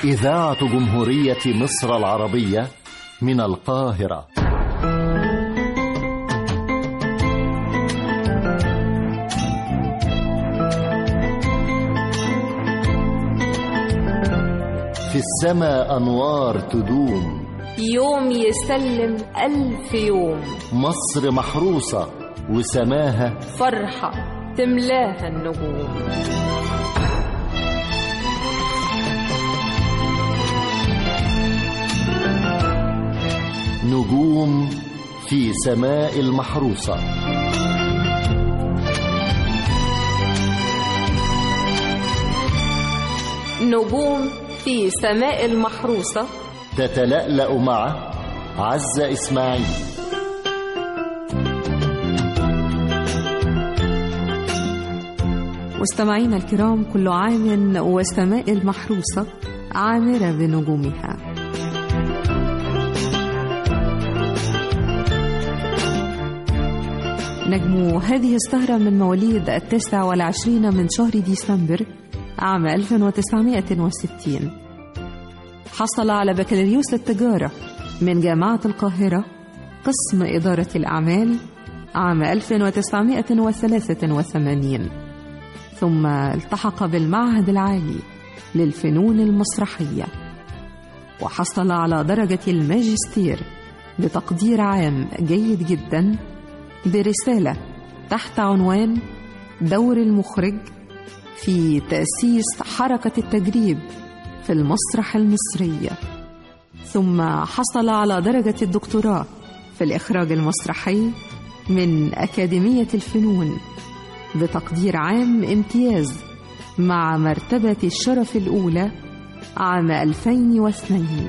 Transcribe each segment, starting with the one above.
إذاعة جمهورية مصر العربية من القاهرة في السماء أنوار تدوم يوم يسلم ألف يوم مصر محروسة وسماها فرحة تملاها النجوم نجوم في سماء المحروسة نجوم في سماء المحروسة تتلألأ مع عزة إسماعيل مستمعينا الكرام كل عام والسماء المحروسة عامرة بنجومها نجم هذه السهرة من مواليد التاسع والعشرين من شهر ديسمبر عام 1960 حصل على بكالوريوس التجارة من جامعة القاهرة قسم إدارة الأعمال عام 1983 ثم التحق بالمعهد العالي للفنون المسرحية وحصل على درجة الماجستير بتقدير عام جيد جدا برسالة تحت عنوان دور المخرج في تأسيس حركة التجريب في المسرح المصري ثم حصل على درجة الدكتوراه في الإخراج المسرحي من أكاديمية الفنون بتقدير عام امتياز مع مرتبة الشرف الأولى عام 2002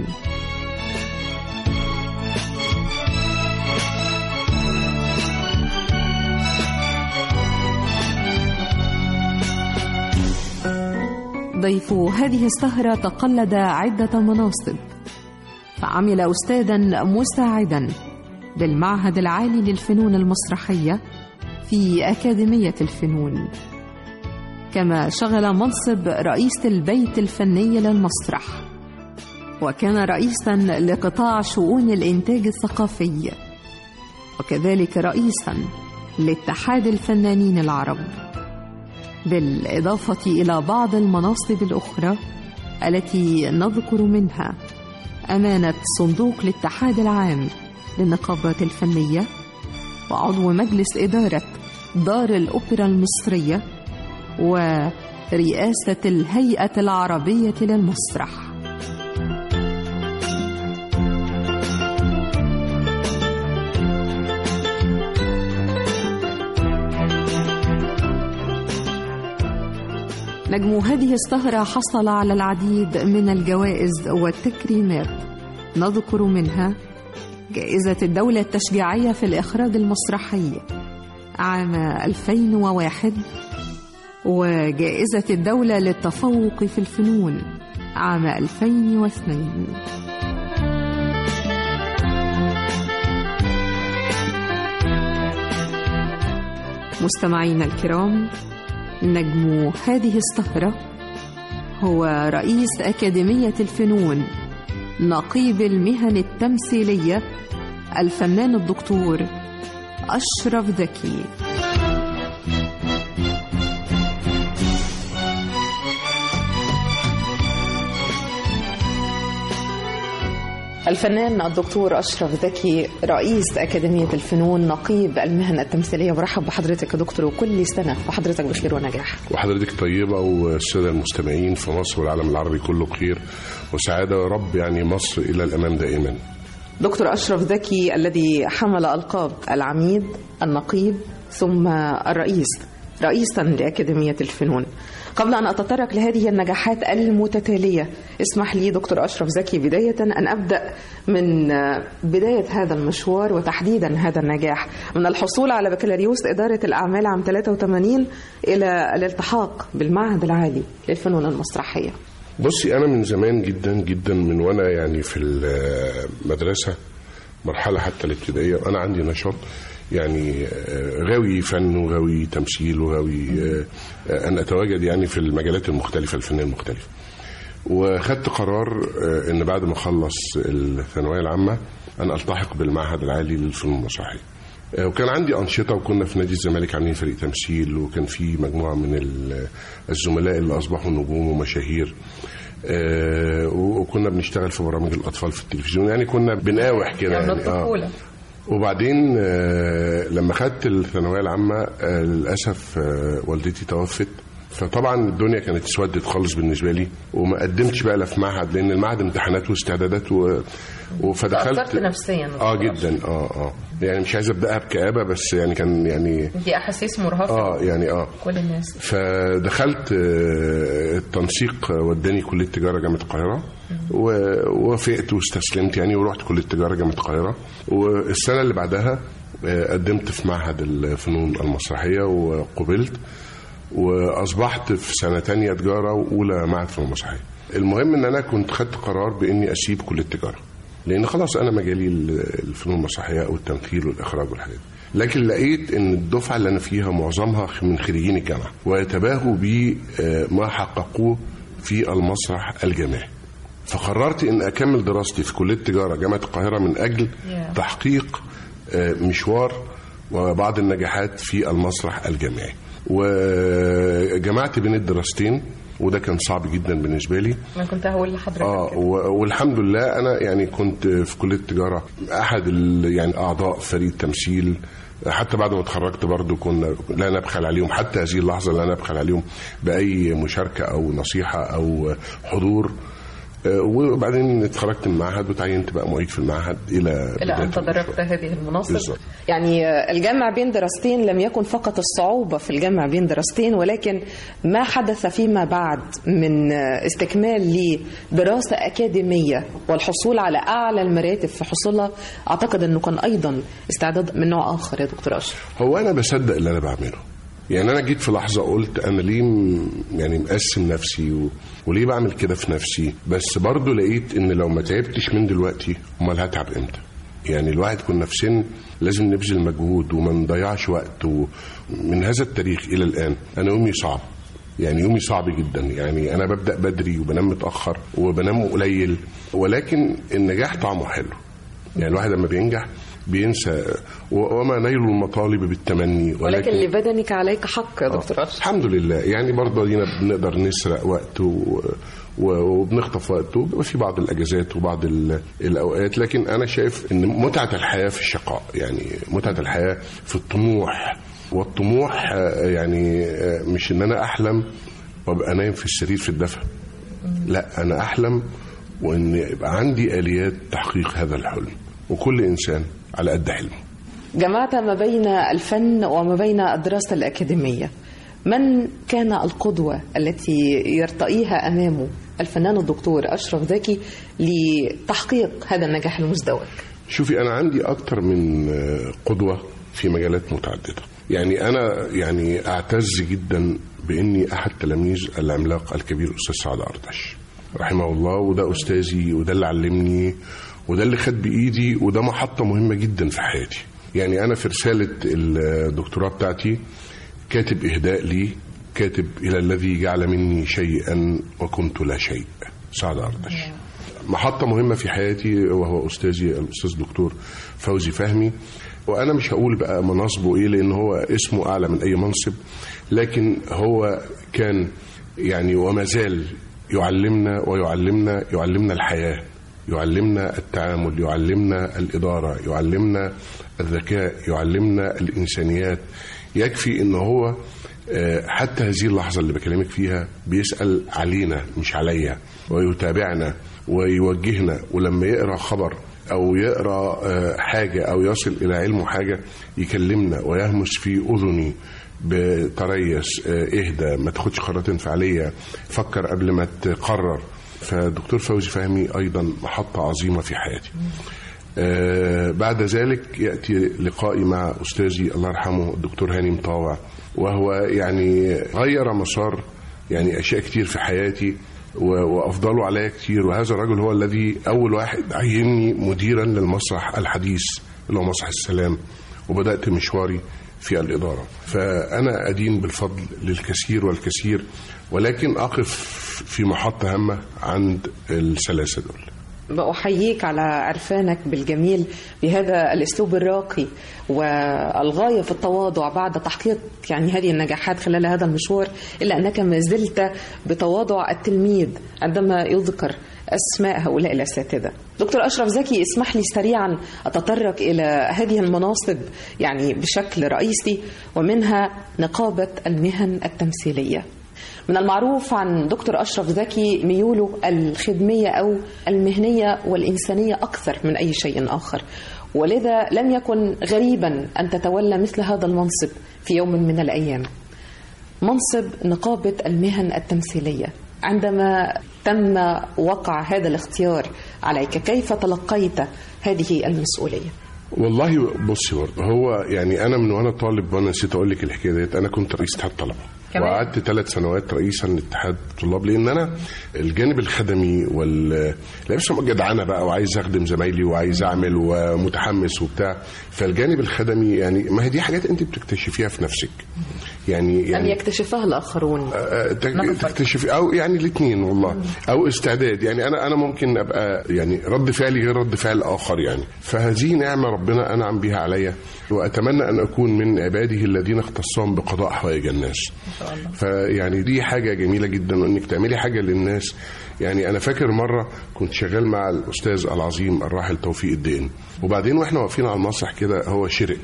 ضيف هذه السهرة تقلد عدة مناصب فعمل أستاذا مساعدا بالمعهد العالي للفنون المسرحية في أكاديمية الفنون كما شغل منصب رئيس البيت الفني للمسرح وكان رئيسا لقطاع شؤون الإنتاج الثقافي وكذلك رئيسا لاتحاد الفنانين العرب بالإضافة إلى بعض المناصب الأخرى التي نذكر منها أمانة صندوق الاتحاد العام للنقابات الفنية وعضو مجلس إدارة دار الأوبرا المصرية ورئاسة الهيئة العربية للمسرح نجم هذه السهرة حصل على العديد من الجوائز والتكريمات نذكر منها جائزة الدولة التشجيعية في الإخراج المسرحي عام 2001 وجائزة الدولة للتفوق في الفنون عام 2002 مستمعينا الكرام نجم هذه السهرة هو رئيس أكاديمية الفنون نقيب المهن التمثيلية الفنان الدكتور أشرف ذكي الفنان الدكتور أشرف ذكي رئيس أكاديمية الفنون نقيب المهن التمثيلية برحب بحضرتك يا دكتور وكل سنة وحضرتك بخير ونجاح وحضرتك طيبة والسادة المستمعين في مصر والعالم العربي كله بخير وسعادة يا رب يعني مصر إلى الأمام دائما دكتور أشرف ذكي الذي حمل ألقاب العميد النقيب ثم الرئيس رئيسا لأكاديمية الفنون قبل أن أتطرق لهذه النجاحات المتتالية اسمح لي دكتور أشرف زكي بداية أن أبدأ من بداية هذا المشوار وتحديدا هذا النجاح من الحصول على بكالوريوس إدارة الأعمال عام 83 إلى الالتحاق بالمعهد العالي للفنون المسرحية بصي أنا من زمان جدا جدا من وأنا يعني في المدرسة مرحلة حتى الابتدائية أنا عندي نشاط يعني غاوي فن وغاوي تمثيل وغاوي أن أتواجد يعني في المجالات المختلفة الفنية المختلفة وخدت قرار آه، ان بعد ما اخلص الثانويه العامه ان التحق بالمعهد العالي للفنون المسرحيه آه، وكان عندي انشطه وكنا في نادي الزمالك عاملين فريق تمثيل وكان في مجموعه من ال- الزملاء اللي اصبحوا نجوم ومشاهير آه، وكنا بنشتغل في برامج الاطفال في التلفزيون يعني كنا بنقاوح كده من يعني آه. الطفولة وبعدين آه، لما خدت الثانويه العامه آه، للاسف آه، والدتي توفت فطبعا الدنيا كانت اسودت خالص بالنسبه لي وما قدمتش بقى لا في معهد لان المعهد امتحانات واستعدادات و... فدخلت تأثرت نفسيا اه جدا اه اه يعني مش عايز ابداها بكآبه بس يعني كان يعني دي أحاسيس مرهقة اه يعني اه كل الناس فدخلت آه، التنسيق وداني كليه تجاره جامعه القاهره ووافقت واستسلمت يعني ورحت كليه تجاره جامعه القاهره والسنه اللي بعدها آه، قدمت في معهد الفنون المسرحيه وقبلت واصبحت في سنه تانية تجاره واولى معهد فنون مسرحيه المهم ان انا كنت خدت قرار باني اسيب كليه التجاره لان خلاص انا مجالي الفنون المسرحيه او التمثيل والاخراج والحاجات دي. لكن لقيت ان الدفعه اللي انا فيها معظمها من خريجين الجامعه ويتباهوا بما حققوه في المسرح الجامعي فقررت ان اكمل دراستي في كليه تجاره جامعه القاهره من اجل Yeah. تحقيق آه، مشوار وبعض النجاحات في المسرح الجامعي وجمعت بين الدراستين وده كان صعب جدا بالنسبه لي أنا كنت هقول لحضرتك اه كده. و- والحمد لله انا يعني كنت في كليه التجاره احد ال- يعني اعضاء فريق التمثيل حتى بعد ما اتخرجت برضو كنا لا نبخل عليهم حتى هذه اللحظه لا نبخل عليهم باي مشاركه او نصيحه او حضور آه، وبعدين اتخرجت من المعهد وتعينت بقى معيد في المعهد الى إلى أن بداية تدرجت هذه المناصب بالظبط يعني الجمع بين دراستين لم يكن فقط الصعوبة في الجمع بين دراستين ولكن ما حدث فيما بعد من استكمال لدراسة أكاديمية والحصول على أعلى المراتب في حصولها أعتقد أنه كان أيضا استعداد من نوع آخر يا دكتور أشرف هو انا بصدق اللي انا بعمله يعني انا جيت في لحظه قلت انا ليه م- يعني مقسم نفسي و... وليه بعمل كده في نفسي بس برضو لقيت ان لو ما تعبتش من دلوقتي امال هتعب امتى يعني الواحد كنا في سن لازم نبذل مجهود وما نضيعش وقت ومن هذا التاريخ الى الان انا يومي صعب يعني يومي صعب جدا يعني انا ببدا بدري وبنام متاخر وبنام قليل ولكن النجاح طعمه حلو يعني الواحد لما بينجح بينسى و- وما نيل المطالب بالتمني ولكن لبدنك عليك حق يا دكتور أشرف الحمد لله يعني برضه دينا بنقدر نسرق وقت و... و- وبنخطف وقت وبيبقى في بعض الاجازات وبعض ال- الاوقات لكن انا شايف ان متعه الحياه في الشقاء يعني متعه الحياه في الطموح والطموح آه، يعني آه، مش ان انا احلم وابقى نايم في السرير في الدفا لا انا احلم وان يبقى عندي اليات تحقيق هذا الحلم وكل انسان على قد حلمه جمعت ما بين الفن وما بين الدراسة الأكاديمية من كان القدوة التي يرتقيها أمامه الفنان الدكتور أشرف زكي لتحقيق هذا النجاح المزدوج شوفي انا عندي اكتر من آه، قدوه في مجالات متعدده يعني انا يعني اعتز جدا باني احد تلاميذ العملاق الكبير استاذ سعد اردش رحمه الله وده استاذي وده اللي علمني وده اللي خد بايدي وده محطه مهمه جدا في حياتي يعني انا في رساله الدكتوراه بتاعتي كاتب اهداء لي كاتب الى الذي جعل مني شيئا وكنت لا شيء سعد اردش محطة مهمة في حياتي وهو أستاذي الأستاذ دكتور فوزي فهمي وأنا مش هقول بقى مناصبه إيه لأن هو اسمه أعلى من أي منصب لكن هو كان يعني وما زال يعلمنا ويعلمنا يعلمنا الحياة يعلمنا التعامل يعلمنا الإدارة يعلمنا الذكاء يعلمنا الإنسانيات يكفي إن هو آه، حتى هذه اللحظة اللي بكلمك فيها بيسأل علينا مش عليا ويتابعنا ويوجهنا ولما يقرأ خبر أو يقرأ آه، حاجة أو يصل إلى علمه حاجة يكلمنا ويهمس في أذني بتريث آه، اهدى ما تاخدش قرارات انفعالية فكر قبل ما تقرر فدكتور فوزي فهمي أيضا محطة عظيمة في حياتي آه، بعد ذلك يأتي لقائي مع أستاذي الله يرحمه الدكتور هاني مطاوع وهو يعني غير مسار يعني أشياء كتير في حياتي و- وأفضله عليا كتير وهذا الرجل هو الذي أول واحد عيني مديرا للمسرح الحديث اللي هو مسرح السلام وبدأت مشواري في الإدارة فأنا أدين بالفضل للكثير والكثير ولكن أقف في محطة هامة عند الثلاثة دول بأحييك على عرفانك بالجميل بهذا الأسلوب الراقي والغاية في التواضع بعد تحقيق يعني هذه النجاحات خلال هذا المشوار إلا أنك ما زلت بتواضع التلميذ عندما يذكر أسماء هؤلاء الأساتذة دكتور أشرف زكي اسمح لي سريعا أتطرق إلى هذه المناصب يعني بشكل رئيسي ومنها نقابة المهن التمثيلية من المعروف عن دكتور أشرف زكي ميوله الخدمية أو المهنية والإنسانية أكثر من أي شيء آخر ولذا لم يكن غريبا أن تتولى مثل هذا المنصب في يوم من الأيام منصب نقابة المهن التمثيلية عندما تم وقع هذا الاختيار عليك كيف تلقيت هذه المسؤولية؟ والله بصي برضه هو يعني انا من وانا طالب وانا نسيت اقول لك الحكايه ديت انا كنت رئيس اتحاد طلبه كمان؟ وقعدت ثلاث سنوات رئيسا لاتحاد الطلاب لان انا الجانب الخدمي وال لا بس جدعنه بقى وعايز اخدم زمايلي وعايز اعمل ومتحمس وبتاع فالجانب الخدمي يعني ما هي دي حاجات انت بتكتشفيها في نفسك يعني أن يعني يكتشفها الآخرون آه، تك- ناخد بالك. تكتشف او يعني الاثنين والله او استعداد يعني انا انا ممكن ابقى يعني رد فعلي غير رد فعل اخر يعني فهذه نعمه ربنا انعم بها عليا واتمنى ان اكون من عباده الذين اختصهم بقضاء حوائج الناس فيعني دي حاجه جميله جدا انك تعملي حاجه للناس يعني انا فاكر مره كنت شغال مع الاستاذ العظيم الراحل توفيق الدين وبعدين واحنا واقفين على المسرح كده هو شرق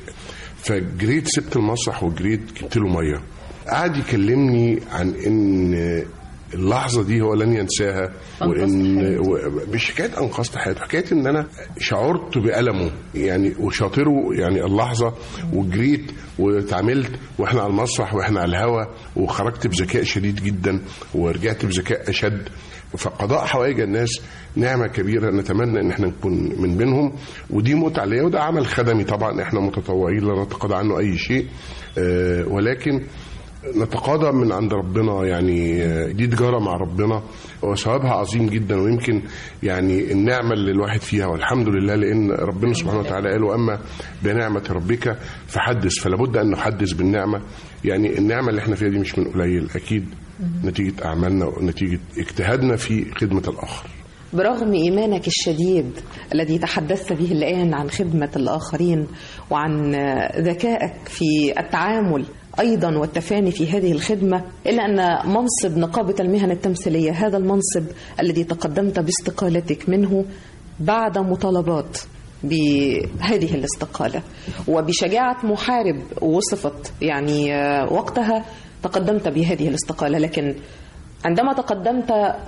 فجريت سبت المسرح وجريت جبت له ميه قعد يكلمني عن ان اللحظه دي هو لن ينساها وان و- مش حكايه انقذت حياته حكايه ان انا شعرت بالمه يعني وشاطره يعني اللحظه وجريت واتعاملت واحنا على المسرح واحنا على الهوا وخرجت بذكاء شديد جدا ورجعت بذكاء اشد فقضاء حوائج الناس نعمة كبيرة نتمنى ان احنا نكون من بينهم ودي متعة ليا وده عمل خدمي طبعا احنا متطوعين لا نتقاضى عنه اي شيء آه، ولكن نتقاضى من عند ربنا يعني آه، دي تجارة مع ربنا وثوابها عظيم جدا ويمكن يعني النعمة اللي الواحد فيها والحمد لله لأن ربنا سبحانه وتعالى قال وأما بنعمة ربك فحدث فلا بد أن نحدث بالنعمة يعني النعمة اللي احنا فيها دي مش من قليل أكيد نتيجة أعمالنا ونتيجة اجتهادنا في خدمة الآخر برغم إيمانك الشديد الذي تحدثت به الآن عن خدمة الآخرين وعن ذكائك في التعامل أيضا والتفاني في هذه الخدمة إلا أن منصب نقابة المهن التمثيلية هذا المنصب الذي تقدمت باستقالتك منه بعد مطالبات بهذه الاستقالة وبشجاعة محارب وصفت يعني آه، وقتها تقدمت بهذه الاستقالة لكن عندما تقدمت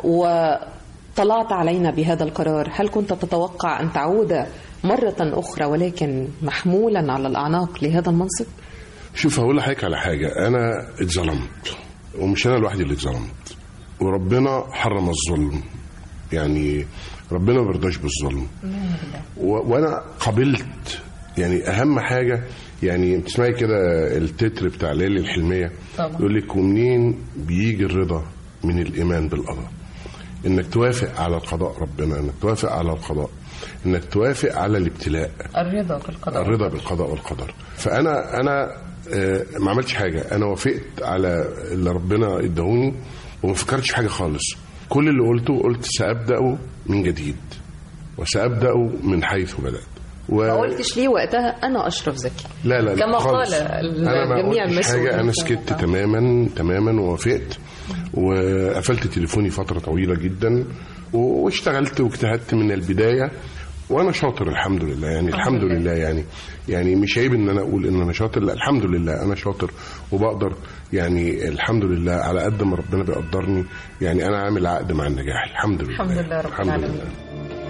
وطلعت علينا بهذا القرار هل كنت تتوقع أن تعود مرة أخرى ولكن محمولا على الأعناق لهذا المنصب؟ شوف هقول لحضرتك على حاجة أنا اتظلمت ومش أنا لوحدي اللي اتظلمت وربنا حرم الظلم يعني ربنا ما بيرضاش بالظلم و- وأنا قبلت يعني أهم حاجة يعني بتسمعي كده التتر بتاع ليالي الحلمية طبعا. يقول لك ومنين بيجي الرضا من الإيمان بالقضاء إنك توافق على القضاء ربنا إنك توافق على القضاء إنك توافق على الابتلاء الرضا بالقضاء الرضا بالقضاء والقدر فانا انا آه، ما عملتش حاجه انا وافقت على اللي ربنا اداهوني وما فكرتش في حاجه خالص كل اللي قلته قلت سابدا من جديد وسابدا من حيث بدات و... ما قلتش ليه وقتها أنا أشرف زكي لا لا لا كما خالص. قال انا ما جميع قلتش المسؤولين حاجه انا في سكت هذا. تماما تماما ووافقت وقفلت تليفوني فتره طويله جدا و- واشتغلت واجتهدت من البدايه وانا شاطر الحمد لله يعني الحمد لله يعني يعني مش عيب ان انا اقول ان انا شاطر لا الحمد لله انا شاطر وبقدر يعني الحمد لله على قد ما ربنا بيقدرني يعني انا عامل عقد مع النجاح الحمد لله الحمد لله رب الحمد العالمين. لله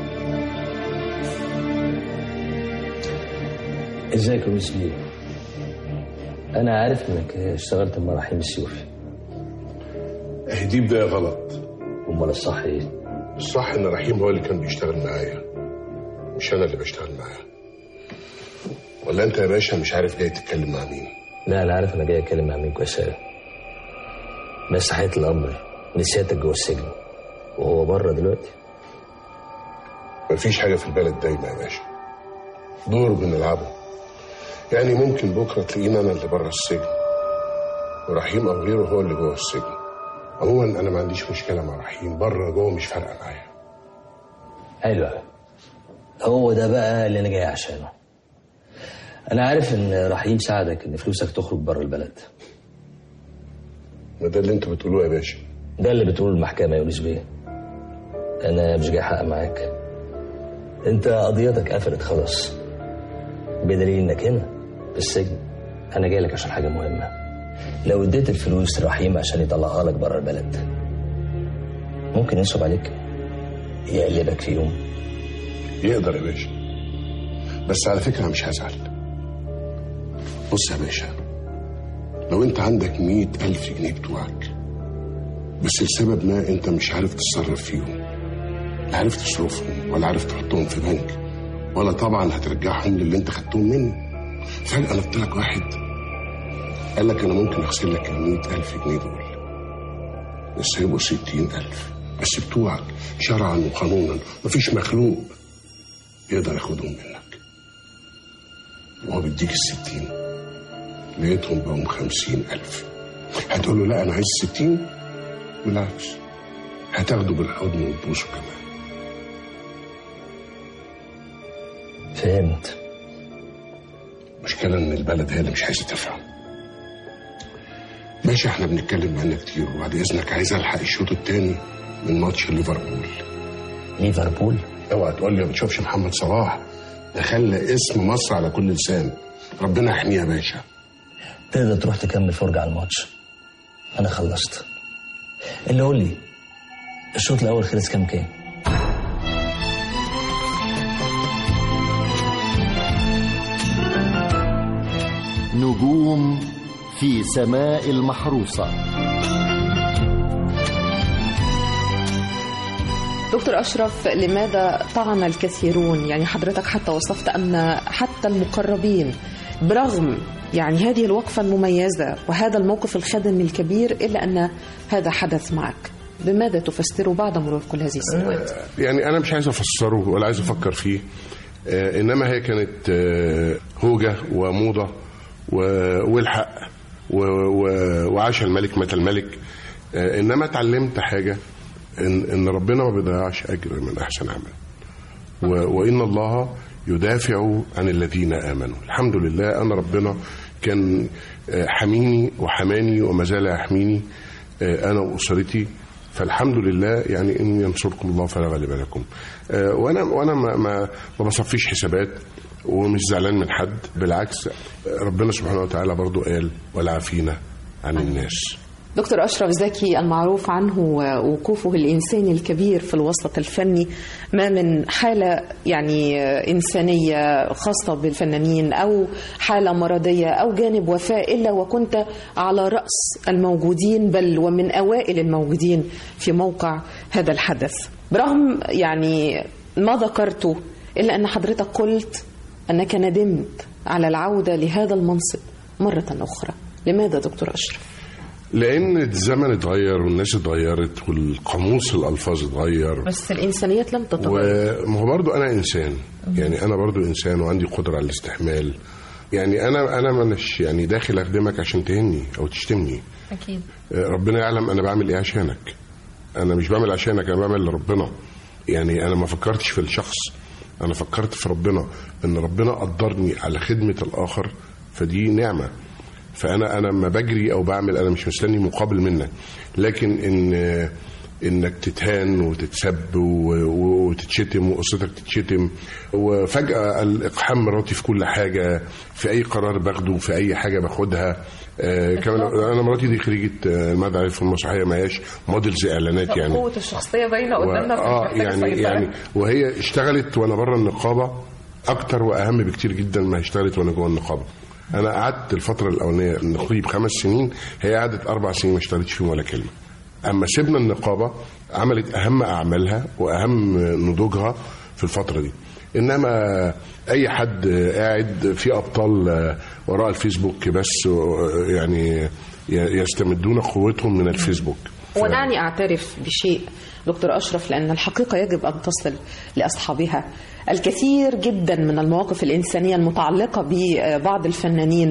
ازيك يا ميس ليه؟ انا عارف انك اشتغلت مع رحيم السيوفي اهي دي بدايه غلط امال الصح ايه؟ الصح ان رحيم هو اللي كان بيشتغل معايا مش انا اللي بشتغل معاه ولا انت يا باشا مش عارف جاي تتكلم مع مين لا انا عارف انا جاي اتكلم مع مين كويس أوي. بس حقيقة الامر نسيتك جوه السجن وهو بره دلوقتي مفيش حاجه في البلد دايما يا باشا دور بنلعبه يعني ممكن بكره تلاقينا انا اللي بره السجن ورحيم او غيره هو اللي جوه السجن عموما انا ما عنديش مشكله مع رحيم بره جوه مش فارقه معايا حلو أوي. هو ده بقى اللي انا جاي عشانه انا عارف ان رحيم ساعدك ان فلوسك تخرج بره البلد ما ده اللي انتوا بتقولوه يا باشا ده اللي بتقول المحكمة يا يونس بيه أنا مش جاي حق معاك أنت قضيتك قفلت خلاص بدليل إنك هنا في السجن أنا جاي لك عشان حاجة مهمة لو اديت الفلوس لرحيم عشان يطلعها لك بره البلد ممكن ينصب عليك يقلبك في يوم يقدر يا باشا بس على فكره مش هزعل بص يا باشا لو انت عندك مئة ألف جنيه بتوعك بس لسبب ما انت مش عارف تتصرف فيهم لا عارف تصرفهم ولا عارف تحطهم في بنك ولا طبعا هترجعهم للي انت خدتهم منه فجأة نط لك واحد قال لك انا ممكن اغسل لك المئة ألف جنيه دول بس هيبقوا ستين ألف بس بتوعك شرعا وقانونا مفيش مخلوق يقدر ياخدهم منك وهو بيديك الستين لقيتهم بقوا خمسين ألف هتقول له لا أنا عايز ستين بالعكس هتاخده بالحضن وتبوسه كمان فهمت المشكلة إن البلد هي اللي مش عايزة تفهم ماشي احنا بنتكلم عنها كتير وبعد إذنك عايز ألحق الشوط التاني من ماتش ليفربول ليفربول اوعى تقول لي ما بتشوفش محمد صلاح ده خلى اسم مصر على كل لسان ربنا يحميه يا باشا تقدر تروح تكمل فرجة على الماتش أنا خلصت اللي قول لي الشوط الأول خلص كام كام نجوم في سماء المحروسة دكتور أشرف لماذا طعن الكثيرون يعني حضرتك حتى وصفت أن حتى المقربين برغم يعني هذه الوقفة المميزة وهذا الموقف الخادم الكبير إلا أن هذا حدث معك بماذا تفسره بعد مرور كل هذه السنوات يعني انا مش عايز افسره ولا عايز افكر فيه آه انما هي كانت آه هوجه وموضه و- والحق و- و- وعاش الملك مات الملك آه انما اتعلمت حاجه ان ان ربنا ما بيضيعش اجر من احسن عمل و- وان الله يدافع عن الذين امنوا الحمد لله انا ربنا كان آه، حميني وحماني وما زال يحميني آه، انا واسرتي فالحمد لله يعني ان ينصركم الله فلا غالب لكم آه، وانا وانا ما ما, ما بصفيش حسابات ومش زعلان من حد بالعكس آه، ربنا سبحانه وتعالى برضو قال والعافين عن الناس دكتور أشرف زكي المعروف عنه وقوفه الإنساني الكبير في الوسط الفني ما من حالة يعني إنسانية خاصة بالفنانين أو حالة مرضية أو جانب وفاة إلا وكنت على رأس الموجودين بل ومن أوائل الموجودين في موقع هذا الحدث برغم يعني ما ذكرته إلا أن حضرتك قلت أنك ندمت على العودة لهذا المنصب مرة أخرى لماذا دكتور أشرف؟ لان الزمن اتغير والناس اتغيرت والقاموس الالفاظ اتغير بس الإنسانيات لم تتغير وما هو برضو انا انسان يعني انا برضو انسان وعندي قدره على الاستحمال يعني انا انا مش يعني داخل اخدمك عشان تهني او تشتمني اكيد آه، ربنا يعلم انا بعمل ايه عشانك انا مش بعمل عشانك انا بعمل لربنا يعني انا ما فكرتش في الشخص انا فكرت في ربنا ان ربنا قدرني على خدمه الاخر فدي نعمه فانا انا لما بجري او بعمل انا مش مستني مقابل منك لكن ان انك تتهان وتتسب و- وتتشتم وقصتك تتشتم وفجاه الاقحام مراتي في كل حاجه في اي قرار باخده في اي حاجه باخدها آه كمان انا مراتي دي خريجه آه، المعهد العالي في المسرحيه ما هياش موديلز اعلانات يعني قوة الشخصية باينة و... قدامنا اه فمش محتاجة يعني سيطرة. يعني وهي اشتغلت وانا بره النقابه اكتر واهم بكتير جدا ما اشتغلت وانا جوه النقابه انا قعدت الفتره الاولانيه النقيب خمس سنين هي قعدت اربع سنين ما اشتغلتش فيهم ولا كلمه اما سيبنا النقابه عملت اهم اعمالها واهم نضوجها في الفتره دي انما اي حد قاعد في ابطال وراء الفيسبوك بس يعني يستمدون قوتهم من الفيسبوك ف- ودعني أعترف بشيء دكتور أشرف لأن الحقيقة يجب أن تصل لأصحابها الكثير جدا من المواقف الإنسانية المتعلقة ببعض الفنانين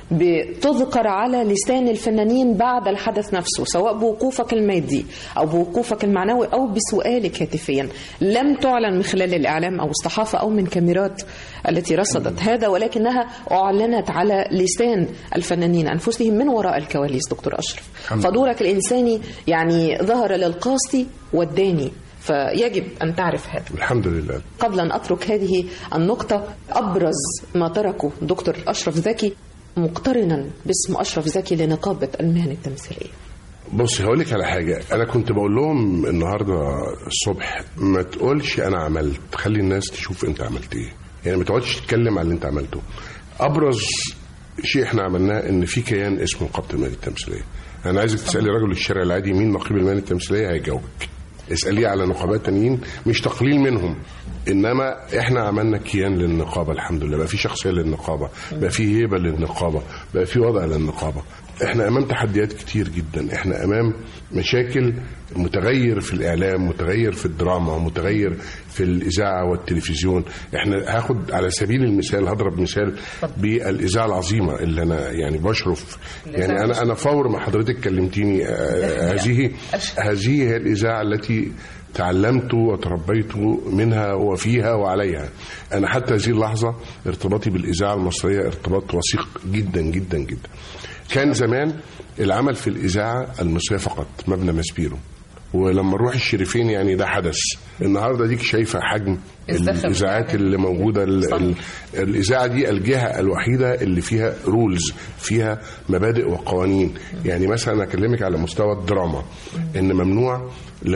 بتذكر على لسان الفنانين بعد الحدث نفسه سواء بوقوفك المادي أو بوقوفك المعنوي أو بسؤالك هاتفيا لم تعلن من خلال الإعلام أو الصحافة أو من كاميرات التي رصدت هذا ولكنها أعلنت على لسان الفنانين أنفسهم من وراء الكواليس دكتور أشرف الحمد لله. فدورك الإنساني يعني ظهر للقاصي والداني فيجب أن تعرف هذا الحمد لله قبل أن أترك هذه النقطة أبرز ما تركه دكتور أشرف زكي مقترنا باسم أشرف زكي لنقابة المهن التمثيلية بص هقول لك على حاجه انا كنت بقول لهم النهارده الصبح ما تقولش انا عملت خلي الناس تشوف انت عملت ايه يعني ما تقعدش تتكلم على اللي انت عملته ابرز شيء احنا عملناه ان في كيان اسمه نقابه المهن التمثيليه انا عايزك تسالي رجل الشارع العادي مين نقيب المهن التمثيليه هيجاوبك اساليه على نقابات تانيين مش تقليل منهم انما احنا عملنا كيان للنقابه الحمد لله بقى في شخصيه للنقابه بقى في هيبه للنقابه بقى في وضع للنقابه احنا امام تحديات كتير جدا احنا امام مشاكل متغير في الاعلام متغير في الدراما متغير في الاذاعه والتلفزيون احنا هاخد على سبيل المثال هضرب مثال بالاذاعه العظيمه اللي انا يعني بشرف يعني انا انا فور ما حضرتك كلمتيني آه، هذه هذه هي الاذاعه التي تعلمت وتربيت منها وفيها وعليها أنا حتى هذه اللحظة ارتباطي بالإذاعة المصرية ارتباط وثيق جدا جدا جدا كان زمان العمل في الإذاعة المصرية فقط مبنى مسبيرو ولما نروح الشريفين يعني ده حدث النهارده ديك شايفه حجم الزخم الاذاعات يعني. اللي موجوده ال- ال- الاذاعه دي الجهه الوحيده اللي فيها رولز فيها مبادئ وقوانين يعني مثلا اكلمك على مستوى الدراما ان ممنوع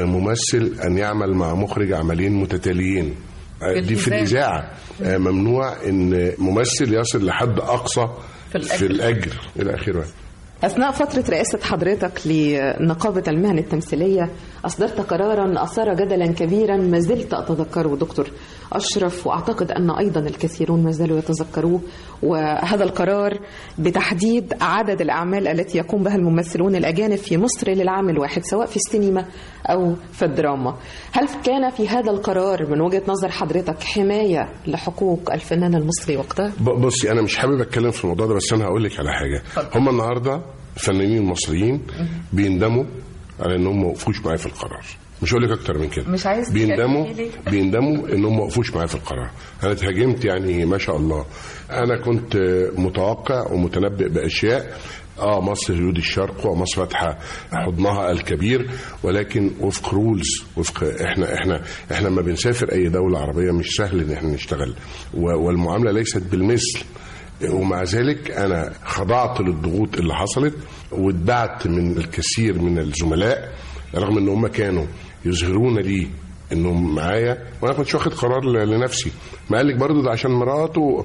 لممثل ان يعمل مع مخرج عملين متتاليين آه، دي في الإذاعة. الاذاعه آه، ممنوع ان ممثل يصل لحد اقصى في الأجر. في الاجر الى اخره أثناء فترة رئاسة حضرتك لنقابة المهن التمثيلية أصدرت قرارا أثار جدلا كبيرا ما زلت أتذكره دكتور أشرف وأعتقد أن أيضا الكثيرون ما زالوا يتذكروه وهذا القرار بتحديد عدد الأعمال التي يقوم بها الممثلون الأجانب في مصر للعام الواحد سواء في السينما أو في الدراما هل كان في هذا القرار من وجهة نظر حضرتك حماية لحقوق الفنان المصري وقتها؟ ب- بصي انا مش حابب اتكلم في الموضوع ده بس انا هقول لك على حاجه هم النهارده الفنانين المصريين بيندموا على انهم ما وقفوش معايا في القرار مش هقول لك اكتر من كده مش عايز بيندموا تتكلمي ليه؟ بيندموا انهم ما وقفوش معايا في القرار انا اتهاجمت يعني ما شاء الله انا كنت متوقع ومتنبئ باشياء اه مصر يود الشرق ومصر فاتحه حضنها الكبير ولكن وفق رولز وفق احنا احنا احنا لما بنسافر اي دوله عربيه مش سهل ان احنا نشتغل و- والمعامله ليست بالمثل ومع ذلك انا خضعت للضغوط اللي حصلت واتبعت من الكثير من الزملاء رغم ان هم كانوا يظهرون لي انهم معايا وانا كنتش واخد قرار ل- لنفسي ما قال لك برضه ده عشان مراته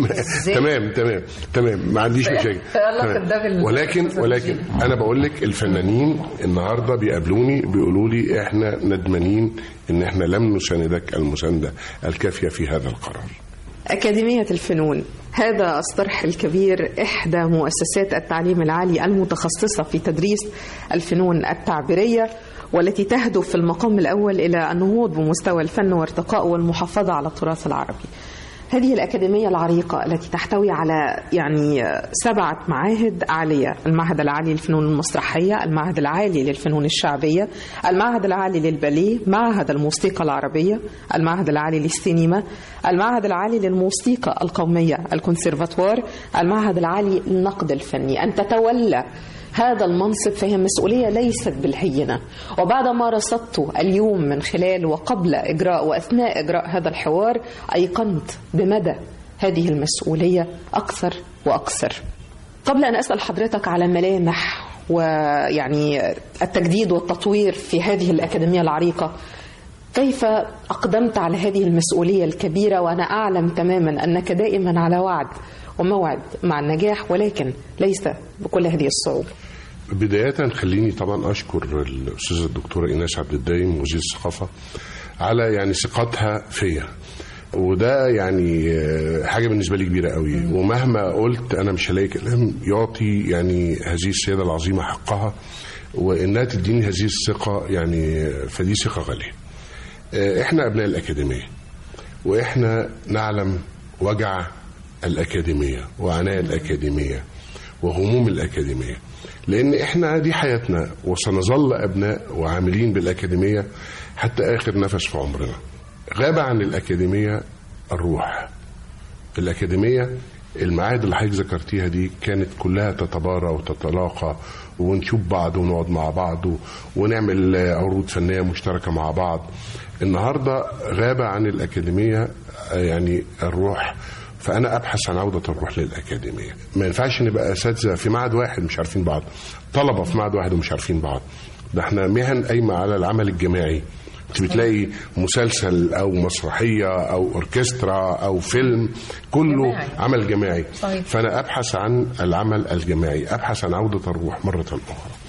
تمام تمام تمام ما عنديش مشاكل علاقة تمام. ده بال- ولكن ولكن انا بقول لك الفنانين النهارده بيقابلوني بيقولوا لي احنا ندمانين ان احنا لم نساندك المسانده الكافيه في هذا القرار أكاديمية الفنون هذا الصرح الكبير إحدى مؤسسات التعليم العالي المتخصصة في تدريس الفنون التعبيرية والتي تهدف في المقام الأول إلى النهوض بمستوى الفن وارتقائه والمحافظة على التراث العربي هذه الأكاديمية العريقة التي تحتوي على يعني سبعة معاهد عالية المعهد العالي للفنون المسرحية المعهد العالي للفنون الشعبية المعهد العالي للباليه معهد الموسيقى العربية المعهد العالي للسينما المعهد العالي للموسيقى القومية الكونسيرفاتوار المعهد العالي للنقد الفني أن تتولى هذا المنصب فهي مسؤولية ليست بالهينة وبعد ما رصدت اليوم من خلال وقبل إجراء وأثناء إجراء هذا الحوار أيقنت بمدى هذه المسؤولية أكثر وأكثر قبل أن أسأل حضرتك على ملامح ويعني التجديد والتطوير في هذه الأكاديمية العريقة كيف أقدمت على هذه المسؤولية الكبيرة وأنا أعلم تماما أنك دائما على وعد وموعد مع النجاح ولكن ليس بكل هذه الصعوبة بداية خليني طبعا أشكر الأستاذة الدكتورة إيناس عبد الدايم وزير الثقافة على يعني ثقتها فيا وده يعني آه، حاجة بالنسبة لي كبيرة قوي ومهما قلت أنا مش هلاقي كلام يعطي يعني هذه السيدة العظيمة حقها وإنها تديني هذه الثقة يعني آه، فدي ثقة غالية آه، إحنا أبناء الأكاديمية وإحنا نعلم وجع الأكاديمية وعناء الأكاديمية وهموم الأكاديمية لأن إحنا دي حياتنا وسنظل أبناء وعاملين بالأكاديمية حتى آخر نفس في عمرنا غاب عن الأكاديمية الروح الأكاديمية المعاهد اللي حضرتك ذكرتيها دي كانت كلها تتبارى وتتلاقى ونشوف بعض ونقعد مع بعض و- ونعمل آه، عروض فنية مشتركة مع بعض النهاردة غاب عن الأكاديمية آه، يعني الروح فأنا أبحث عن عودة الروح للأكاديمية ما ينفعش نبقى أساتذة في معهد واحد مش عارفين بعض طلبة في معهد واحد ومش عارفين بعض ده احنا مهن قايمة على العمل الجماعي انت بتلاقي مسلسل او مسرحيه او اوركسترا او فيلم كله جماعي. عمل جماعي صحيح. فانا ابحث عن العمل الجماعي ابحث عن عوده الروح مره اخرى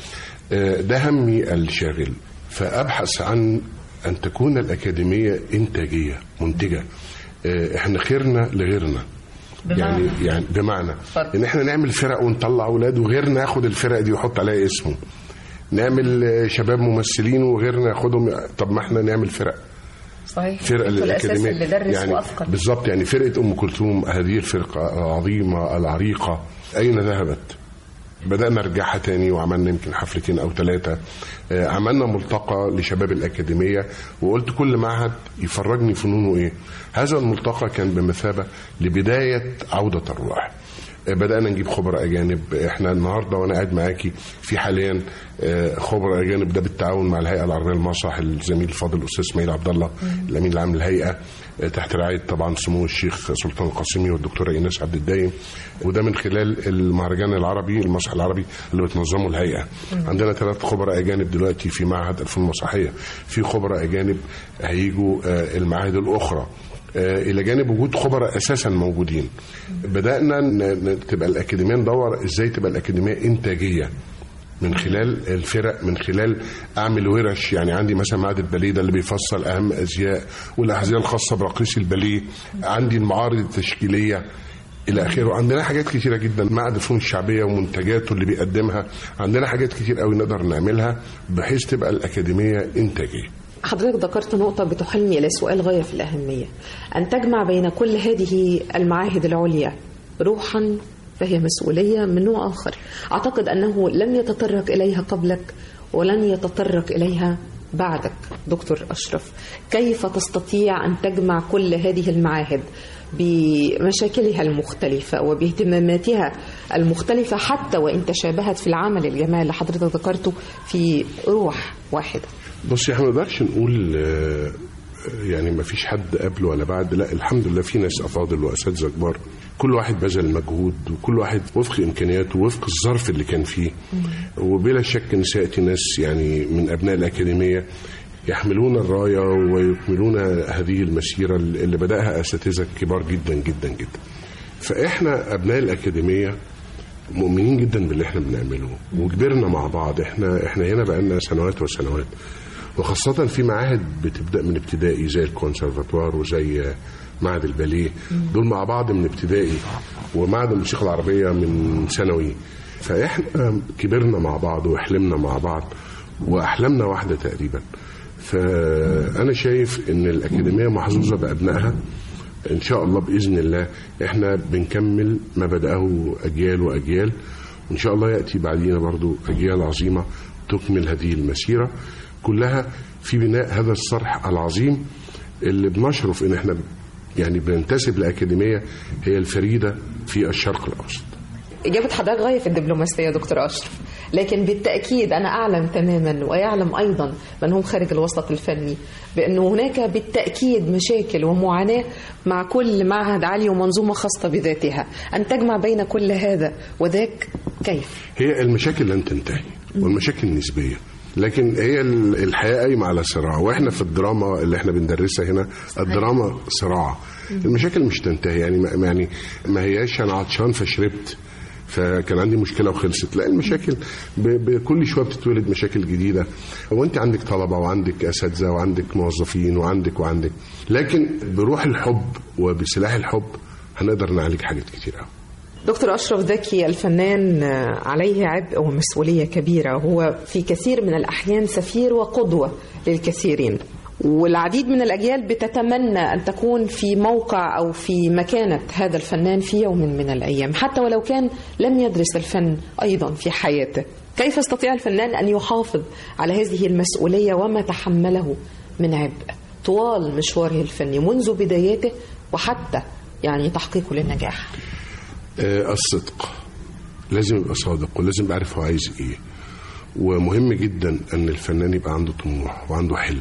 آه، ده همي الشاغل فابحث عن ان تكون الاكاديميه انتاجيه منتجه آه، احنا خيرنا لغيرنا يعني يعني بمعنى اتفضل. ان احنا نعمل فرق ونطلع اولاد وغيرنا ياخد الفرق دي ويحط عليها اسمه نعمل آه، شباب ممثلين وغيرنا ياخدهم طب ما احنا نعمل فرق صحيح فرقه انتوا الاساس للاكاديميه اللي درس يعني وافقد بالظبط يعني فرقه ام كلثوم هذه الفرقه العظيمه العريقه اين ذهبت؟ بدأنا نرجعها تاني وعملنا يمكن حفلتين أو ثلاثة آه، عملنا ملتقى لشباب الأكاديمية وقلت كل معهد يفرجني فنونه إيه هذا الملتقى كان بمثابة لبداية عودة الروح آه، بدأنا نجيب خبراء أجانب احنا النهاردة وأنا قاعد معاكي في حاليا آه، خبراء أجانب ده بالتعاون مع الهيئة العربية للمسرح الزميل الفاضل الأستاذ إسماعيل عبد الله الأمين العام للهيئة آه، تحت رعاية طبعا سمو الشيخ سلطان القاسمي والدكتورة إيناس عبد الدايم وده من خلال المهرجان العربي المسرح العربي اللي بتنظمه الهيئة عندنا ثلاث خبراء أجانب دلوقتي في معهد الفنون المسرحية في خبراء أجانب هيجوا آه، المعاهد الأخرى آه، الى جانب وجود خبراء اساسا موجودين بدانا ن- ن- تبقى الاكاديميه ندور ازاي تبقى الاكاديميه انتاجيه من خلال الفرق من خلال اعمل ورش يعني عندي مثلا معهد الباليه ده اللي بيفصل اهم ازياء والاحذيه الخاصه براقصي الباليه عندي المعارض التشكيليه الى اخره عندنا حاجات كتيره جدا معهد الفنون الشعبيه ومنتجاته اللي بيقدمها عندنا حاجات كتير قوي نقدر نعملها بحيث تبقى الاكاديميه انتاجيه حضرتك ذكرت نقطة بتحلني إلى سؤال غاية في الأهمية أن تجمع بين كل هذه المعاهد العليا روحا فهي مسؤولية من نوع آخر أعتقد أنه لم يتطرق إليها قبلك ولن يتطرق إليها بعدك دكتور أشرف كيف تستطيع أن تجمع كل هذه المعاهد بمشاكلها المختلفة وباهتماماتها المختلفة حتى وإن تشابهت في العمل الجماعي اللي حضرتك ذكرته في روح واحدة بص احنا ما نقدرش نقول آه، يعني ما فيش حد قبل ولا بعد لا الحمد لله في ناس افاضل واساتذه كبار كل واحد بذل مجهود وكل واحد وفق امكانياته وفق الظرف اللي كان فيه وبلا شك ان سياتي ناس يعني من ابناء الاكاديميه يحملون الرايه ويكملون هذه المسيره اللي بداها اساتذه كبار جدا جدا جدا فاحنا ابناء الاكاديميه مؤمنين جدا باللي احنا بنعمله وكبرنا مع بعض احنا احنا هنا بقالنا سنوات وسنوات وخاصة في معاهد بتبدأ من ابتدائي زي الكونسرفاتوار وزي معهد الباليه دول مع بعض من ابتدائي ومعهد الموسيقى العربية من ثانوي فاحنا كبرنا مع بعض وحلمنا مع بعض واحلامنا واحدة تقريبا فأنا شايف إن الأكاديمية محظوظة بأبنائها ان شاء الله باذن الله احنا بنكمل ما بداه اجيال واجيال وان شاء الله ياتي بعدينا برضو اجيال عظيمه تكمل هذه المسيره كلها في بناء هذا الصرح العظيم اللي بنشرف ان احنا يعني بننتسب لاكاديميه هي الفريده في الشرق الاوسط إجابة حضرتك غاية في الدبلوماسية يا دكتور أشرف لكن بالتأكيد أنا أعلم تماما ويعلم أيضا من هم خارج الوسط الفني بأن هناك بالتأكيد مشاكل ومعاناة مع كل معهد عالي ومنظومة خاصة بذاتها أن تجمع بين كل هذا وذاك كيف؟ هي المشاكل لن تنتهي والمشاكل نسبيه لكن هي ال- الحياه قايمه على صراع واحنا في الدراما اللي احنا بندرسها هنا الدراما صراع المشاكل مش تنتهي يعني ما يعني ما هياش انا عطشان فشربت فكان عندي مشكله وخلصت لا المشاكل ب- بكل شويه بتتولد مشاكل جديده وانت عندك طلبه وعندك اساتذه وعندك موظفين وعندك وعندك لكن بروح الحب وبسلاح الحب هنقدر نعالج حاجات كتير قوي دكتور أشرف ذكي الفنان عليه عبء ومسؤولية كبيرة هو في كثير من الأحيان سفير وقدوة للكثيرين والعديد من الأجيال بتتمنى أن تكون في موقع أو في مكانة هذا الفنان في يوم من الأيام حتى ولو كان لم يدرس الفن أيضا في حياته كيف يستطيع الفنان أن يحافظ على هذه المسؤولية وما تحمله من عبء طوال مشواره الفني منذ بداياته وحتى يعني تحقيقه للنجاح آه، الصدق لازم يبقى صادق ولازم يبقى عارف هو عايز ايه ومهم جدا ان الفنان يبقى عنده طموح وعنده حلم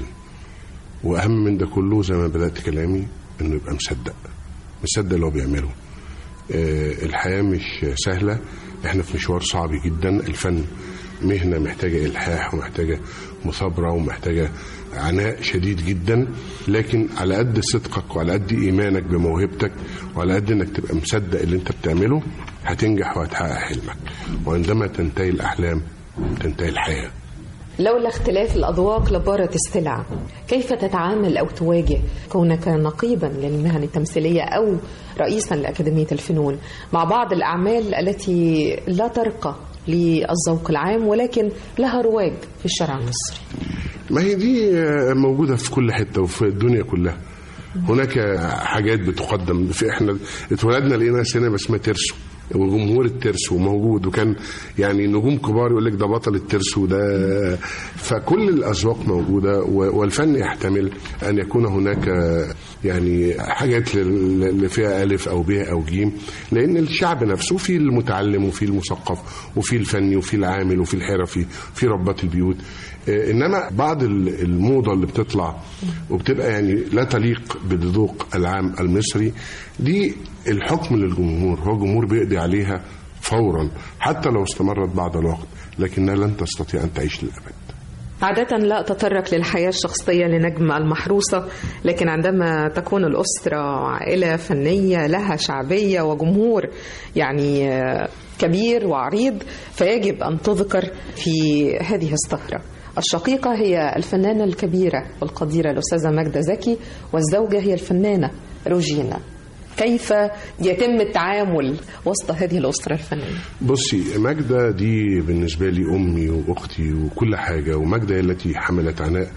واهم من ده كله زي ما بدات كلامي انه يبقى مصدق مصدق اللي هو بيعمله آه، الحياه مش سهله احنا في مشوار صعب جدا الفن مهنه محتاجه الحاح ومحتاجه مثابره ومحتاجه عناء شديد جدا لكن على قد صدقك وعلى قد ايمانك بموهبتك وعلى قد انك تبقى مصدق اللي انت بتعمله هتنجح وهتحقق حلمك وعندما تنتهي الاحلام تنتهي الحياه لولا اختلاف الأذواق لبارت السلع كيف تتعامل أو تواجه كونك نقيبا للمهن التمثيلية أو رئيسا لأكاديمية الفنون مع بعض الأعمال التي لا ترقى للذوق العام ولكن لها رواج في الشارع المصري ما هي دي آه، موجودة في كل حتة وفي الدنيا كلها هناك حاجات بتقدم في احنا اتولدنا لقينا سينما اسمها ترسو وجمهور الترسو موجود وكان يعني نجوم كبار يقول لك ده بطل الترسو ده فكل الاذواق موجوده و- والفن يحتمل ان يكون هناك يعني حاجات لل- اللي فيها الف او ب او ج لان الشعب نفسه في المتعلم وفي المثقف وفي الفني وفي العامل وفي الحرفي في ربات البيوت آه، انما بعض ال- الموضه اللي بتطلع وبتبقى يعني لا تليق بالذوق العام المصري دي الحكم للجمهور هو الجمهور بيقضي عليها فورا حتى لو استمرت بعض الوقت لكنها لن تستطيع ان تعيش للابد عادة لا أتطرق للحياة الشخصية لنجم المحروسة لكن عندما تكون الأسرة عائلة فنية لها شعبية وجمهور يعني آه، كبير وعريض فيجب أن تذكر في هذه السهرة الشقيقة هي الفنانة الكبيرة والقديرة الأستاذة ماجدة زكي والزوجة هي الفنانة روجينا كيف يتم التعامل وسط هذه الأسرة الفنية؟ بصي ماجدة دي بالنسبة لي أمي وأختي وكل حاجة وماجدة هي التي حملت عناء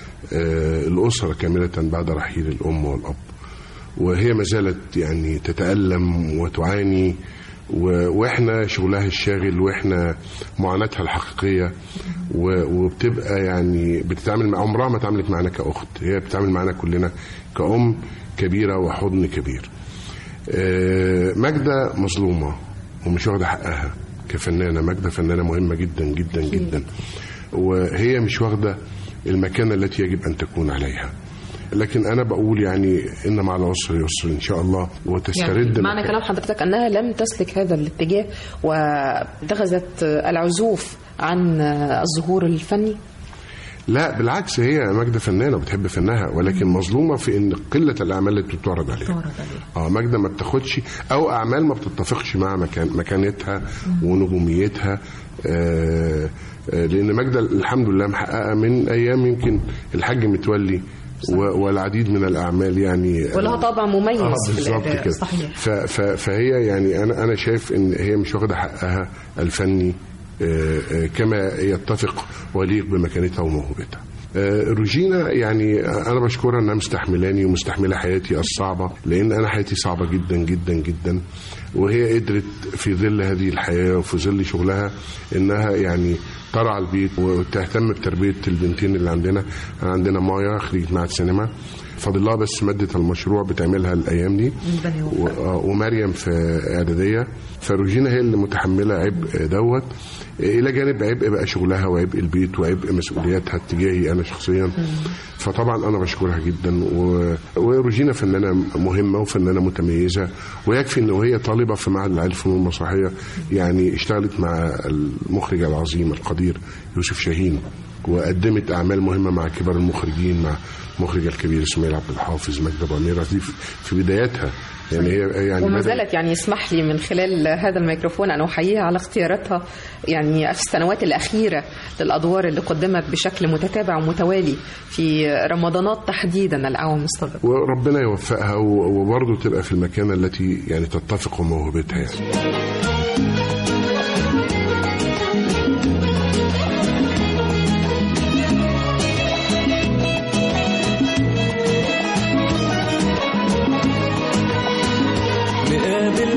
آه، الأسرة كاملة بعد رحيل الأم والأب وهي ما زالت يعني تتألم وتعاني و- واحنا شغلها الشاغل واحنا معاناتها الحقيقيه و- وبتبقى يعني بتتعامل مع عمرها ما اتعاملت معانا كاخت هي بتتعامل معانا كلنا كأم كبيره وحضن كبير آه، ماجدة مظلومة ومش واخدة حقها كفنانة ماجدة فنانة مهمة جدا جدا جدا وهي مش واخدة المكانة التي يجب أن تكون عليها لكن أنا بقول يعني إن مع العسر يسر إن شاء الله وتسترد يعني معنى مكان- كلام حضرتك أنها لم تسلك هذا الاتجاه واتخذت العزوف عن الظهور الفني لا بالعكس هي ماجدة فنانة وبتحب فنها ولكن مظلومة في إن قلة الأعمال اللي بتتعرض عليها اه ماجدة ما بتاخدش أو أعمال ما بتتفقش مع مكان مكانتها ونجوميتها آه آه لأن ماجدة الحمد لله محققة من أيام يمكن الحاج متولي و- والعديد من الأعمال يعني ولها طابع مميز اه في بالظبط الأداء كده صحيح ف- ف- فهي يعني انا انا شايف ان هي مش واخده حقها الفني آه، آه، كما يتفق ويليق بمكانتها وموهبتها آه، روجينا يعني انا بشكرها انها مستحملاني ومستحمله حياتي الصعبه لان انا حياتي صعبه جدا جدا جدا وهي قدرت في ظل هذه الحياه وفي ظل شغلها انها يعني ترعى البيت وتهتم بتربيه البنتين اللي عندنا أنا عندنا مايا خريجه معهد سينما فاضل لها بس ماده المشروع بتعملها الايام دي و- آه، ومريم في اعداديه فروجينا هي اللي متحمله عبء دوت الى جانب عبء بقى شغلها وعبء البيت وعبء مسؤولياتها اتجاهي انا شخصيا فطبعا انا بشكرها جدا و... وروجينا فنانه مهمه وفنانه متميزه ويكفي ان هي طالبه في معهد العالي للفنون المسرحيه يعني اشتغلت مع المخرج العظيم القدير يوسف شاهين وقدمت اعمال مهمه مع كبار المخرجين مع مخرج الكبير اسماعيل عبد الحافظ مجد ابو اميره دي في- في بداياتها يعني هي يعني وما بدأت- زالت يعني يسمح لي من خلال هذا الميكروفون أن أحييها على اختياراتها يعني في السنوات الأخيرة للأدوار اللي قدمت بشكل متتابع ومتوالي في رمضانات تحديدا الأعوام السابقة وربنا يوفقها و- وبرضه تبقى في المكانه التي يعني تتفق وموهبتها يعني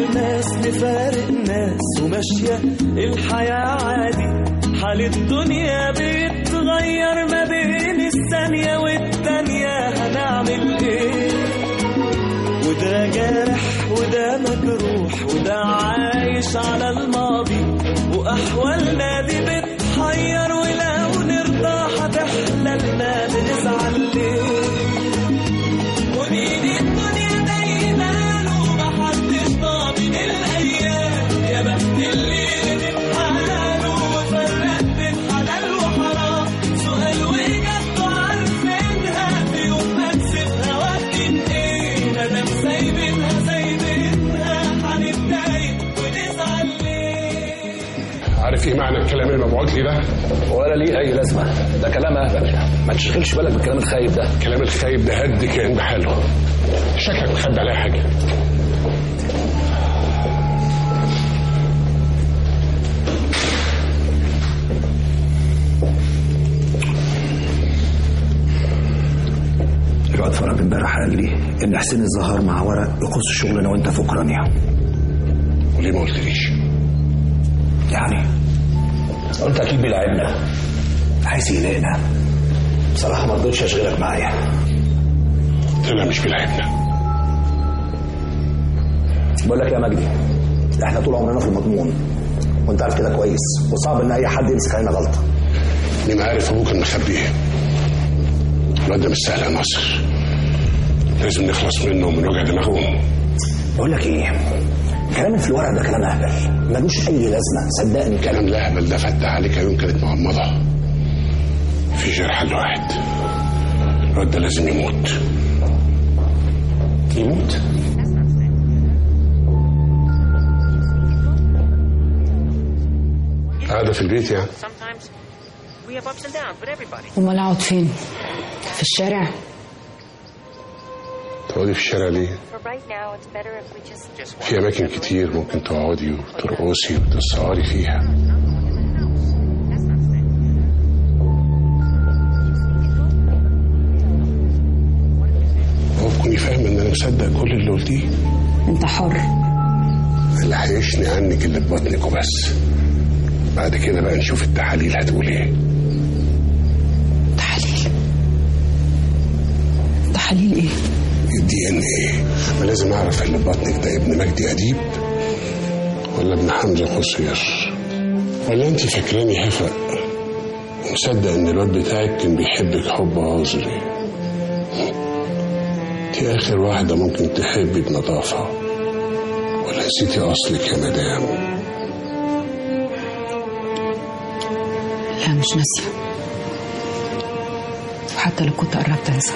ناس نفارق ناس وماشية الحياة عادي حال الدنيا بيتغير ما بين الثانية والتانية هنعمل ايه وده جارح وده مجروح وده عايش على الماضي وأحوالنا دي بتحير ولو نرضى هتحلى لنا بنزعل ليه ونيجي الدنيا دايما ومحدش ضامن الأيام يا بخت الليل بحاله وفرق بين حلال وحرام سؤال وإجابته عارفينها في يوم ما نسيبها وقت إيه مادام سايبينها سايبينها هنتضايق ونزعل ليه عارف ايه معنى الكلام المبعوث لي ده؟ ولا ليه اي لازمه ده كلام اهبل ما تشغلش بالك بالكلام الخايب ده الكلام الخايب ده هد كان بحاله شكلك مخبي عليها حاجه الواد فرج امبارح قال لي ان حسين الزهار مع ورق يخص شغلنا وانت في اوكرانيا وليه ما قلتليش؟ يعني انت اكيد بيلعبنا عايز يلاقينا بصراحه ما رضيتش اشغلك معايا طلع مش بيلعبنا بقول لك يا مجدي احنا طول عمرنا في المضمون وانت عارف كده كويس وصعب ان اي حد يمسك علينا غلطه مين عارف ابوه كان مخبيه الواد ده مش سهل يا ناصر لازم نخلص منه ومن وجع دماغهم بقول لك ايه كلام اللي في الورق ده كلام اهبل ملوش اي لازمه صدقني كلام كلام الاهبل ده فتح عليك عيون كانت مغمضه في غير حل واحد الواد ده لازم يموت يموت قاعده في البيت يعني Sometimes we have ups and downs, but everybody. امال اقعد فين في الشارع تقعدي في الشارع ليه For right now, it's better if we just just في اماكن كتير ممكن تقعدي وترقصي وتسهري فيها هو تكوني فاهم ان انا مصدق كل اللي قلتيه انت حر اللي هيشني عنك اللي في بطنك وبس بعد كده بقى نشوف التحاليل هتقول ايه تحاليل تحاليل ايه الدي ان ايه ما لازم اعرف اللي في بطنك ده ابن مجدي اديب ولا ابن حمزه قصير ولا انت فاكراني هفق ومصدق ان الواد بتاعك كان بيحبك حب عذري انت اخر واحده ممكن تحبي بنظافه ولا نسيتي اصلك يا مدام لا مش ناسيه وحتى لو كنت قربت انسى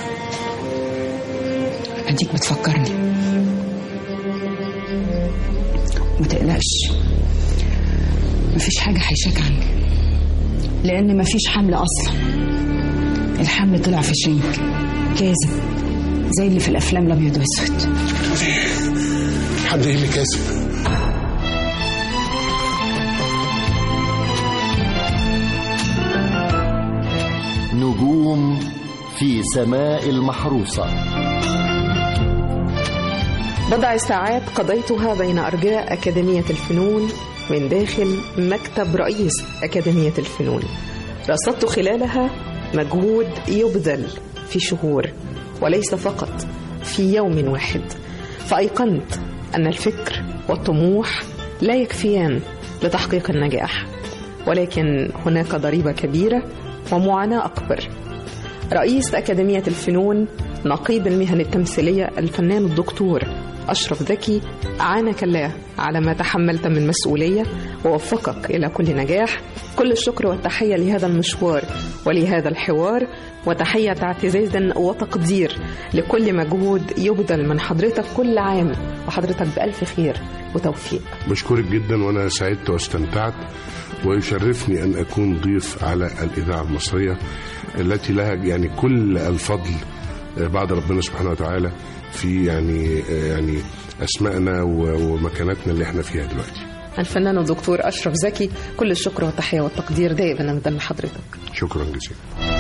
اديك بتفكرني ما تقلقش مفيش حاجة حيشاك عني لأن مفيش حمل أصلا الحمل طلع في شريك كاذب زي اللي في الأفلام الأبيض وأسود حد ايه اللي كاسب نجوم في سماء المحروسة بضع ساعات قضيتها بين أرجاء أكاديمية الفنون من داخل مكتب رئيس أكاديمية الفنون رصدت خلالها مجهود يبذل في شهور وليس فقط في يوم واحد فأيقنت أن الفكر والطموح لا يكفيان لتحقيق النجاح ولكن هناك ضريبة كبيرة ومعاناة أكبر رئيس أكاديمية الفنون نقيب المهن التمثيلية الفنان الدكتور أشرف زكي أعانك الله على ما تحملت من مسؤولية ووفقك إلى كل نجاح كل الشكر والتحية لهذا المشوار ولهذا الحوار وتحية اعتزاز وتقدير لكل مجهود يبذل من حضرتك كل عام وحضرتك بألف خير وتوفيق بشكرك جدا وانا سعدت واستمتعت ويشرفني ان اكون ضيف على الاذاعه المصريه التي لها يعني كل الفضل بعد ربنا سبحانه وتعالى في يعني يعني اسمائنا ومكانتنا اللي احنا فيها دلوقتي الفنان الدكتور أشرف زكي كل الشكر والتحية والتقدير دائما من حضرتك شكرا جزيلا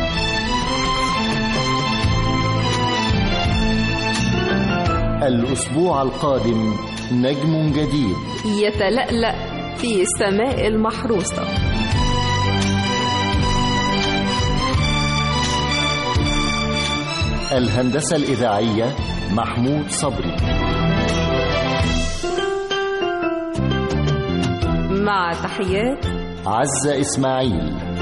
الأسبوع القادم نجم جديد يتلألأ في السماء المحروسة الهندسة الإذاعية محمود صبري مع تحيات عزة إسماعيل